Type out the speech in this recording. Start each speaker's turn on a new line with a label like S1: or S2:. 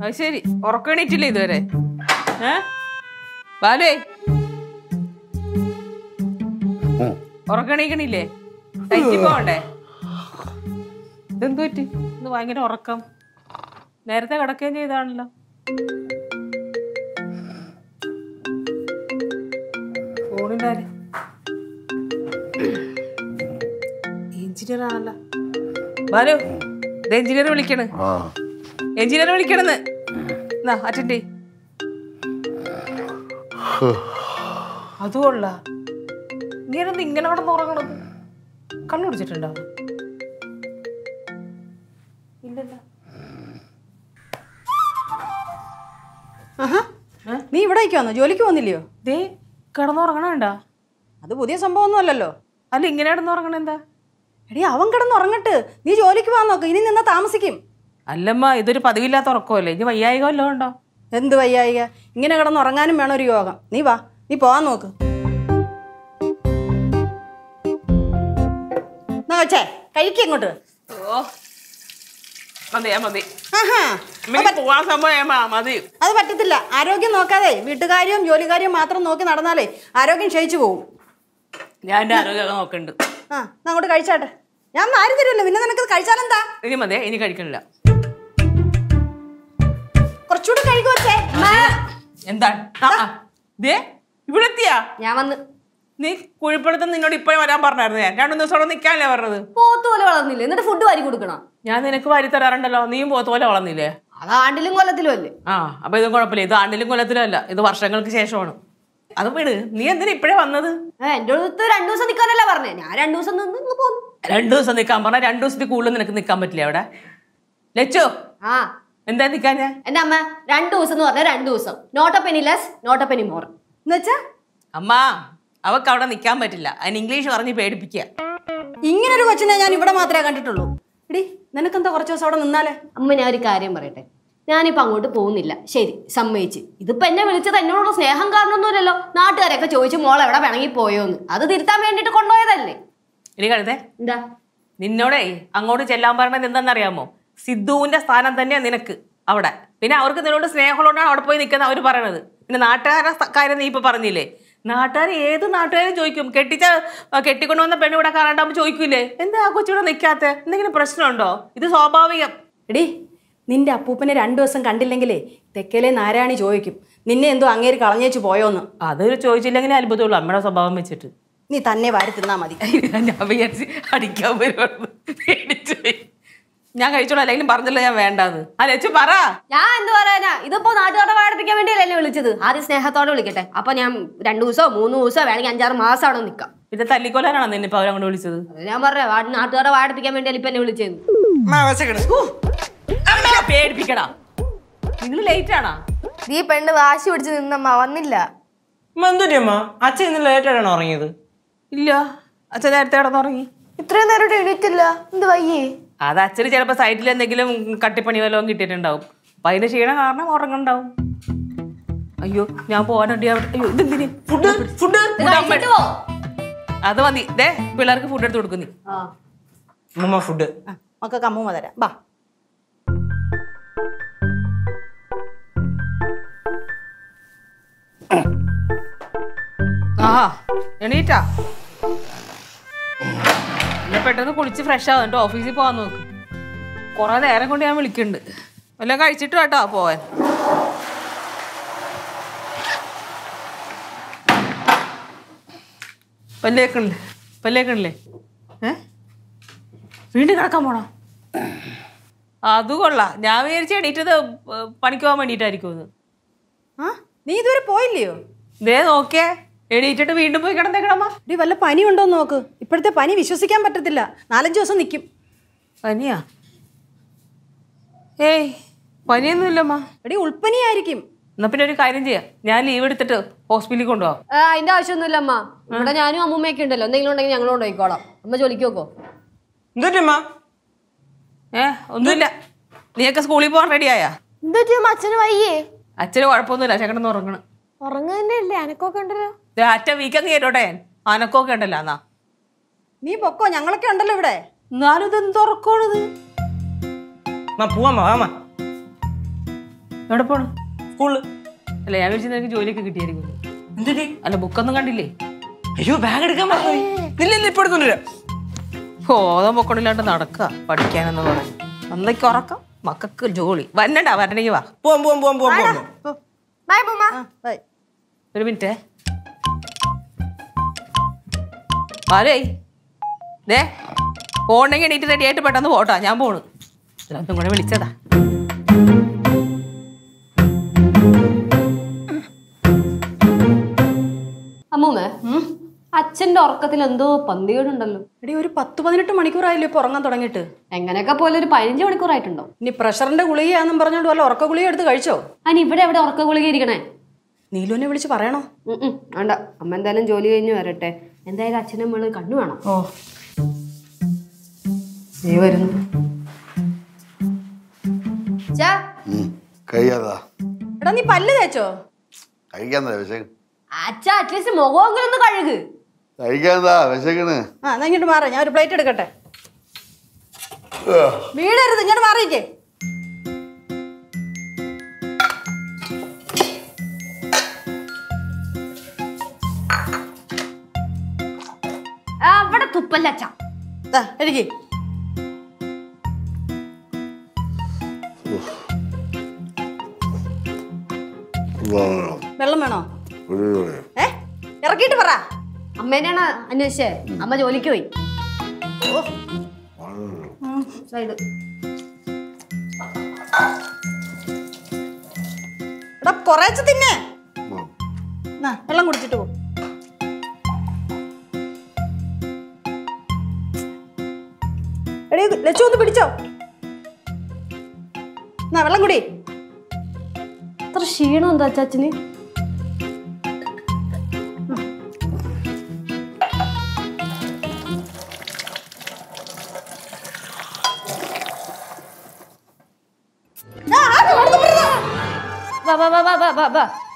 S1: അത് ശരി ഉറക്കണിട്ടില്ല ഇതുവരെ ഏ ബാലേ ഉറക്കണീക്കണില്ലേ ടൈറ്റി പോകണ്ടേ ഇതെന്തു പറ്റി ഇന്ന് ഭയങ്കര ഉറക്കം നേരത്തെ കിടക്കുകയും ചെയ്താണല്ലോ ഫോണിൻ്റെ എഞ്ചിനീയർ ആണല്ലോ ബാലു ഇത് എഞ്ചിനീയർ വിളിക്കണ്
S2: ആ
S1: എഞ്ചിനീയർ വിളിക്കണെന്ന് എന്നാ അറ്റൻഡ് അതുകൊള്ള ഇങ്ങനെ ഇങ്ങനെ അവിടെ ഉറങ്ങണത് കണ്ണു പിടിച്ചിട്ടുണ്ടോ ഇല്ലല്ലോ
S3: ആഹാ നീ ഇവിടെ വന്നോ ജോലിക്ക് പോകുന്നില്ലയോ
S1: ദേ കിടന്നുറങ്ങണണ്ട
S3: അത് പുതിയ സംഭവമൊന്നും അല്ലല്ലോ
S1: അല്ല ഇങ്ങനെ കിടന്നുറങ്ങണ എന്താ
S3: എടി അവൻ കിടന്നുറങ്ങട്ട് നീ ജോലിക്ക് പോകാൻ നോക്ക് ഇനി നിന്നാ താമസിക്കും
S1: അല്ലമ്മ ഇതൊരു പതിവില്ലാത്ത ഉറക്കമല്ലേ ഇനി വയ്യായിക വല്ലതും ഉണ്ടോ
S3: എന്ത് വയ്യായിക ഇങ്ങനെ കിടന്നുറങ്ങാനും വേണം ഒരു യോഗം നീ വാ നീ പോവാൻ നോക്ക് എന്നാ വെച്ചേ കഴിക്ക് ഇങ്ങോട്ട്
S1: ഓ മതി മതി
S3: ആഹാ
S1: അമ്മയ്ക്ക് പോവാൻ സമയമാ മതി
S3: അത് പറ്റത്തില്ല ആരോഗ്യം നോക്കാതെ വീട്ടുകാര്യവും ജോലിക്കാര്യവും മാത്രം നോക്കി നടന്നാലേ ആരോഗ്യം ക്ഷയിച്ചു പോകും
S1: ഞാൻ എൻ്റെ ആരോഗ്യമൊക്കെ നോക്കുന്നുണ്ട്
S3: ആ എന്നാ അങ്ങോട്ട് കഴിച്ചാട്ടെ ഞാൻ ഒന്നും ആരും തരുമല്ലോ പിന്നെ നിനക്ക് കഴിച്ചാലെന്താ
S1: ഇനി മതി ഇനി കഴിക്കണില്ല
S3: കുറച്ചുകൂടെ കഴിക്കു വെച്ചേ
S1: എന്താണ് ആ, ആ. ദേ ഇവിടെ എത്തിയാ
S4: ഞാൻ വന്ന്
S1: നീ കുഴിപ്പടുത്ത് നിന്നോട് ഇപ്പോഴേ വരാൻ പറഞ്ഞായിരുന്നു ഞാൻ രണ്ടു ദിവസം അവിടെ നിൽക്കാനല്ലേ പറഞ്ഞത്
S4: പോത്ത് പോലെ വളർന്നില്ലേ എന്നിട്ട് ഫുഡ് വാരി കൊടുക്കണം
S1: ഞാൻ നിനക്ക് വാരി തരാറുണ്ടല്ലോ നീയും പോത്ത പോലെ വളർന്നില്ലേ
S4: അത് ആണ്ടിലും കൊല്ലത്തിലും അല്ലേ
S1: ആ അപ്പൊ ഇത് കുഴപ്പമില്ല ഇത് ആണ്ടിലും കൊല്ലത്തിലും അല്ല ഇത് വർഷങ്ങൾക്ക് ശേഷമാണ് അത് വിട് നീ എന്തിനാ ഇപ്പോഴേ വന്നത്
S4: ഏ, എന്റെ അടുത്ത് രണ്ടു ദിവസം നിൽക്കാനല്ല പറഞ്ഞേ ഞാൻ രണ്ടു ദിവസം നിന്ന് ഇങ്ങ് പോന്നു
S1: രണ്ടു ദിവസം നിൽക്കാൻ പറഞ്ഞാൽ രണ്ടു ദിവസത്തിൽ കൂടുതൽ നിനക്ക് നിൽക്കാൻ പറ്റില്ല അവിടെ ലച്ചോ
S4: ആ
S1: എന്താ നിൽക്കാൻ ഞാൻ
S4: എന്റെ അമ്മ രണ്ടു ദിവസം എന്ന് പറഞ്ഞാൽ രണ്ടു ദിവസം not a penny less not a penny more
S3: എന്നുവെച്ചാ
S1: അമ്മ അവക്ക് അവിടെ നിൽക്കാൻ പറ്റില്ല അതിന് ഇംഗ്ലീഷ് പറഞ്ഞ് പേടിപ്പിക്കുക
S3: ഇങ്ങനൊരു കൊച്ചിനെ ഞാൻ ഇവിടെ മാത്രമേ കണ്ടിട്ടുള്ളൂ എടി നിനക്കെന്താ കുറച്ച് ദിവസം അവിടെ നിന്നാലേ
S4: അമ്മ ഞാൻ ഒരു കാര്യം പറയട്ടെ ഞാനിപ്പോ അങ്ങോട്ട് പോകുന്നില്ല ശരി സമ്മതിച്ച് ഇതിപ്പോ എന്നെ വിളിച്ചത് എന്നോടുള്ള സ്നേഹം കാരണമൊന്നുമില്ലല്ലോ നാട്ടുകാരൊക്കെ ചോദിച്ചു മോൾ എവിടെ പിണങ്ങി പോയോന്ന് അത് തിരുത്താൻ വേണ്ടിട്ട് കൊണ്ടുപോയതല്ലേ
S1: ഇനി കഴുതേ
S4: എന്താ
S1: നിന്നോടേ അങ്ങോട്ട് ചെല്ലാൻ പറയണത് എന്താണെന്നറിയാമോ സിദ്ധുവിന്റെ സ്ഥാനം തന്നെയാ നിനക്ക് അവിടെ പിന്നെ അവർക്ക് നിന്നോട് സ്നേഹമുള്ളതുകൊണ്ടാണ് അവിടെ പോയി നിൽക്കുന്നത് അവർ പറയണത് പിന്നെ നാട്ടുകാരുടെ സ്ഥ- കാര്യം നീ ഇപ്പൊ പറഞ്ഞില്ലേ നാട്ടുകാർ ഏത് നാട്ടുകാരും ചോദിക്കും കെട്ടിച്ച ആ, കെട്ടിക്കൊണ്ടു വന്ന പെണ്ണ് ഇവിടെ കാണാണ്ടാകുമ്പോൾ ചോദിക്കൂലേ എന്താ ആ കൊച്ചിവിടെ നിൽക്കാത്ത എന്തെങ്കിലും പ്രശ്നമുണ്ടോ ഇത് സ്വാഭാവികം
S3: എടി നിന്റെ അപ്പൂപ്പനെ രണ്ടു ദിവസം കണ്ടില്ലെങ്കിലേ തെക്കേലെ നാരായണി ചോദിക്കും നിന്നെ എന്തോ അങ്ങേര് കളഞ്ഞേച്ചു പോയോന്ന്
S1: അതൊരു ചോദിച്ചില്ലെങ്കിലേ അത്ഭുതമുള്ളൂ അമ്മയുടെ സ്വഭാവം വെച്ചിട്ട്
S3: നീ തന്നെ വാരി തിന്നാ മതി
S1: ഞാൻ വിചാരിച്ച് അടിക്കാൻ വരുവാണ് പേടിച്ചു പോയി. ഞാൻ കഴിച്ചോളൂ അല്ലെങ്കിലും പറഞ്ഞല്ലോ ഞാൻ വേണ്ടാന്ന് ആ ലച്ചു പറ
S4: ഞാൻ എന്ത് പറയാനാ ഇതിപ്പോ നാട്ടുകാരുടെ വാടിപ്പിക്കാൻ വേണ്ടിയല്ലേ എന്നെ വിളിച്ചത് ആദ്യം സ്നേഹത്തോടെ വിളിക്കട്ടെ അപ്പൊ ഞാൻ രണ്ടു ദിവസമോ മൂന്ന് ദിവസമോ വേണമെങ്കിൽ അഞ്ചാറ് മാസം അവിടെ നിൽക്കാം
S1: പിന്നെ തല്ലിക്കൊല്ലാനാണോ നിന്നെ ഇപ്പൊ അവരങ്ങോട്ട് വിളിച്ചത്
S4: അത് ഞാൻ പറഞ്ഞ നാട്ടുകാരെ വാടിപ്പിക്കാൻ വേണ്ടിയല്ലേ ഇപ്പൊ എന്നെ വിളിച്ചത്
S1: അമ്മയെ പേടിപ്പിക്കടാ നിങ്ങൾ ലേറ്റ് ആണോ
S5: ഈ പെണ്ണ് വാശി പിടിച്ച് നിന്നമ്മ വന്നില്ല
S6: എന്തുറ്റമ്മ അച്ഛൻ ഇന്ന് ലേറ്റായിട്ടാണ് ഉറങ്ങിയത്
S1: ഇല്ല അച്ഛൻ നേരത്തെ കിടന്നുറങ്ങി
S5: ഇത്രയും നേരം എണീറ്റില്ല എന്ത് വയ്യേ
S1: അത് അച്ഛന് ചിലപ്പോ സൈറ്റിൽ എന്തെങ്കിലും കട്ടിപ്പണി വല്ലതും കിട്ടിയിട്ടുണ്ടാവും അപ്പൊ അതിന്റെ ക്ഷീണം കാരണം ഉറങ്ങണ്ടാവും അയ്യോ ഞാൻ പോകാനുണ്ട് അവിടെ അയ്യോ ഇതെന്തിന്
S6: ഫുഡ് ഫുഡ്
S4: കഴിച്ചിട്ട് പോ.
S1: അത് മതി ദേ പിള്ളേർക്ക് ഫുഡ് എടുത്ത് കൊടുക്കുന്നി
S4: ആ.
S6: അമ്മ ഫുഡ്
S3: ആ, മക്കൾക്ക് അമ്മൂമ്മ തരാം ബാ
S1: ആ എണീറ്റാ എന്നാ പെട്ടെന്ന് കുളിച്ച് ഫ്രഷ് ആവും എന്നിട്ട് ഓഫീസിൽ പോകാൻ നോക്ക് കുറെ നേരം കൊണ്ട് ഞാൻ വിളിക്കുന്നുണ്ട് എല്ലാം കഴിച്ചിട്ട് കേട്ടോ പോവാൻ പല്ലേക്കണില്ലേ പല്ലേക്കണില്ലേ ഏ വീണ്ടും കിടക്കാൻ പോണോ അത് കൊള്ളാം ഞാൻ വിചാരിച്ച എണീറ്റത് ഏ, പണിക്ക് പോകാൻ വേണ്ടിയിട്ടായിരിക്കും ഇത്
S3: ആ നീ ഇതുവരെ പോയില്ലയോ
S1: ദേ നോക്കിയേ എണീറ്റിട്ട് വീണ്ടും പോയി കിടന്നേക്കണമ്മ
S3: എടി വല്ല പനി ഉണ്ടോ എന്ന് നോക്ക് ഇപ്പോഴത്തെ പനി വിശ്വസിക്കാൻ പറ്റത്തില്ല നാലഞ്ച് ദിവസം നിൽക്കും
S1: പനിയാ ഏയ് പനിയൊന്നുമില്ലമ്മ
S3: എടി ഉൾപ്പനിയായിരിക്കും
S1: എന്നാ പിന്നെ ഒരു കാര്യം ചെയ്യാം ഞാൻ ലീവ് എടുത്തിട്ട് ഹോസ്പിറ്റലിൽ കൊണ്ടുപോകാം
S4: ആ, അതിന്റെ ആവശ്യമൊന്നുമില്ല അമ്മ ഇവിടെ ഞാനും അമ്മൂമ്മയൊക്കെ ഉണ്ടല്ലോ എന്തെങ്കിലും ഉണ്ടെങ്കിൽ ഞങ്ങൾ കൊണ്ടുപോയിക്കോളാം അമ്മ ജോലിക്ക് നോക്കോ
S6: എന്തുറ്റമ്മ
S1: ഏ ഒന്നുമില്ല നീയൊക്കെ സ്കൂളിൽ പോകാൻ റെഡിയായാ
S5: എന്തൊരു അച്ഛന് വയ്യേ
S1: അച്ഛന് കുഴപ്പമൊന്നുമില്ല ചേട്ടൻ ഉറങ്ങണം
S5: ഉറങ്ങുന്നതന്നെ അല്ലേ അനക്കൊക്കെ ഉണ്ടല്ലോ
S1: ദേ, അച്ഛൻ വീക്കങ്ങ് കേട്ടോട്ടെ അനക്കൊക്കെ ഉണ്ടല്ലോ എന്നാ
S3: നീ പൊക്കോ ഞങ്ങളൊക്കെ ഉണ്ടല്ലോ ഇവിടെ
S1: എന്നാലും ഇത് എന്തുറക്കമാണിത്
S6: അമ്മ പോവാമ്മ വാമ്മ
S1: എവിടെ പോണു
S6: സ്കൂളില്
S1: അല്ല ഞാൻ വിളിച്ചു നിനക്ക് ജോലിയൊക്കെ കിട്ടിയായിരിക്കും
S6: എന്തുറ്റി
S1: അല്ല ബുക്കൊന്നും കണ്ടില്ലേ
S6: അയ്യോ ബാഗ് എടുക്കാൻ മറന്നുപോയി ഇല്ല ഇല്ല ഇപ്പൊ എടുത്തോണ്ടിരാ
S1: ബോധം പൊക്കണില്ലാണ്ട് നടക്കുക പഠിക്കാനെന്ന് പറഞ്ഞു അന്നേക്ക് ഉറക്കം മക്കൾക്ക് ജോലി വരണ്ട വരണമെങ്കിൽ വാ
S6: പോവാം പോവാം പോവാം പോവാം പോവാം
S5: ബൈ പൂമ്മ
S1: ഒരു മിനിറ്റ് ആരേ ദേ പോണെങ്കിൽ എണീറ്റ് റെഡി ആയിട്ട് പെട്ടെന്ന് പോട്ടോ ഞാൻ പോണു ഒന്നും കൂടെ വിളിച്ചതാ
S4: അമ്മൂമ്മ അച്ഛന്റെ ഉറക്കത്തിൽ എന്തോ പന്തികേടുണ്ടല്ലോ
S3: എടി ഒരു പത്ത് പതിനെട്ട് മണിക്കൂറായില്ലേ ഇപ്പോൾ ഉറങ്ങാൻ തുടങ്ങിയിട്ട്
S4: എങ്ങനെയൊക്കെ പോലെ ഒരു പതിനഞ്ച് മണിക്കൂറായിട്ടുണ്ടോ
S3: ഇനി പ്രഷറിന്റെ ഗുളികയാന്നും പറഞ്ഞോണ്ട് വല്ല ഉറക്ക ഗുളിക എടുത്ത് കഴിച്ചോ
S4: അതിന് ഇവിടെ എവിടെ ഉറക്ക ഗുളിക ഇരിക്കണേ
S3: നീലുവിനെ വിളിച്ച് പറയണോ
S4: ഉം ഉം, വേണ്ട അമ്മ എന്തായാലും ജോലി കഴിഞ്ഞ് വരട്ടെ എന്തായാലും അച്ഛനും നമ്മള് കണ്ണു വേണം
S3: ഓ നീ വരുന്നു
S5: ചാ
S2: കഴിയാതാ
S3: എടാ നീ പല്ല് തേച്ചോ
S2: കഴിക്കാന്താ വിശക്ക്
S4: അച്ഛ അറ്റ്ലീസ്റ്റ് മുഖമെങ്കിലും ഒന്ന് കഴുക്
S2: കഴിക്കാന്താ വിശക്കണ്
S3: ആ എന്നാ ഇങ്ങോട്ട് മാറാം ഞാൻ ഒരു പ്ലേറ്റ് എടുക്കട്ടെ വീടരുത് ഇങ്ങോട്ട് മാറിയിക്കേ
S4: ആ, അവിടെ തുപ്പല്ല അച്ഛ
S3: ദാ, എനിക്ക് വെള്ളം വേണോ ഏ ഇറക്കിയിട്ട് പറ
S4: അമ്മേനെയാണ് അന്വേഷിച്ചേ അമ്മ ജോലിക്ക് പോയി സൈഡ്
S3: എടാ കുറേച്ച് തിന്നെ എന്നാ, വെള്ളം കുടിച്ചിട്ട് പോ എടീ ലച്ചു ഒന്ന് പിടിച്ചോ എന്നാ വെള്ളം കുടി
S4: അത്ര ക്ഷീണം എന്താ അച്ചാച്ചന് വാ വാ വാ വാ വാ വാ